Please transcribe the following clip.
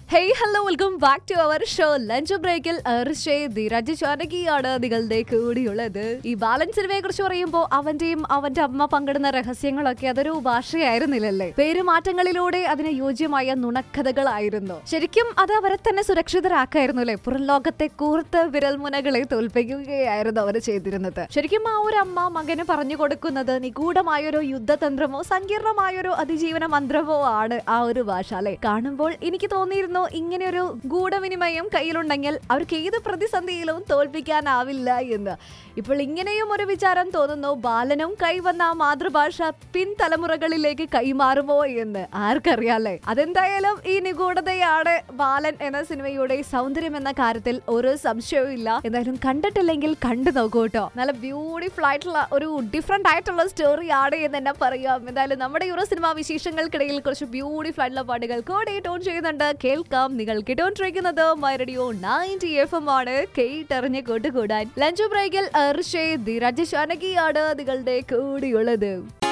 hey hello welcome back to our show lunch ബ്രേക്കിൽ ധീരജ് ചാനകിയാണ് നിങ്ങളുടെ കൂടിയുള്ളത് ഈ ബാലൻ സിനിമയെ കുറിച്ച് പറയുമ്പോൾ അവന്റെയും അവന്റെ അമ്മ പങ്കിടുന്ന രഹസ്യങ്ങളൊക്കെ അതൊരു ഭാഷയായിരുന്നില്ലല്ലേ പേരുമാറ്റങ്ങളിലൂടെ അതിന് യോജ്യമായ നുണക്കഥകളായിരുന്നു ശരിക്കും അത് അവരെ തന്നെ സുരക്ഷിതരാക്കായിരുന്നു അല്ലെ പുറം ലോകത്തെ കൂർത്ത വിരൽമുനകളെ തോൽപ്പിക്കുകയായിരുന്നു അവർ ചെയ്തിരുന്നത് ശരിക്കും ആ ഒരു അമ്മ മകന് പറഞ്ഞു കൊടുക്കുന്നത് നിഗൂഢമായൊരു യുദ്ധതന്ത്രമോ സങ്കീർണമായൊരു അതിജീവന മന്ത്രമോ ആണ് ആ ഒരു ഭാഷ അല്ലെ കാണുമ്പോൾ എനിക്ക് തോന്നിയിരുന്നു ഇങ്ങനെ ഒരു ഗൂഢവിനിമയം കയ്യിലുണ്ടെങ്കിൽ അവർക്ക് ഏത് പ്രതിസന്ധിയിലും തോൽപ്പിക്കാനാവില്ല എന്ന് ഇപ്പോൾ ഇങ്ങനെയും ഒരു വിചാരം തോന്നുന്നു ബാലനും കൈവന്ന ആ മാതൃഭാഷ പിൻതലമുറകളിലേക്ക് കൈമാറുമോ എന്ന് ആർക്കറിയാലേ അതെന്തായാലും ഈ നിഗൂഢതയാണ് ബാലൻ എന്ന സിനിമയുടെ സൗന്ദര്യം എന്ന കാര്യത്തിൽ ഒരു സംശയവും ഇല്ല എന്തായാലും കണ്ടിട്ടില്ലെങ്കിൽ കണ്ടു നോക്കൂ കേട്ടോ നല്ല ബ്യൂട്ടിഫുൾ ആയിട്ടുള്ള ഒരു ഡിഫറെന്റ് ആയിട്ടുള്ള സ്റ്റോറി ആണ് എന്ന് തന്നെ പറയാം എന്തായാലും നമ്മുടെ യൂറോ സിനിമ വിശേഷങ്ങൾക്കിടയിൽ കുറച്ച് ബ്യൂട്ടിഫുൾ ആയിട്ടുള്ള പാട്ടുകൾ കൂടെ ടോൺ ചെയ്യുന്നുണ്ട് കേൾക്കാം നിങ്ങൾ കേട്ടോണ്ടിരിക്കുന്നത് my radio ninety F M ആണ് കേട്ടറിഞ്ഞ് കൂട്ടുകൂടാൻ ലഞ്ച് ബ്രേക്കിൽ അർഷേ ധീരജ് ഷാനകിയാണ് നിങ്ങളുടെ കൂടിയുള്ളത്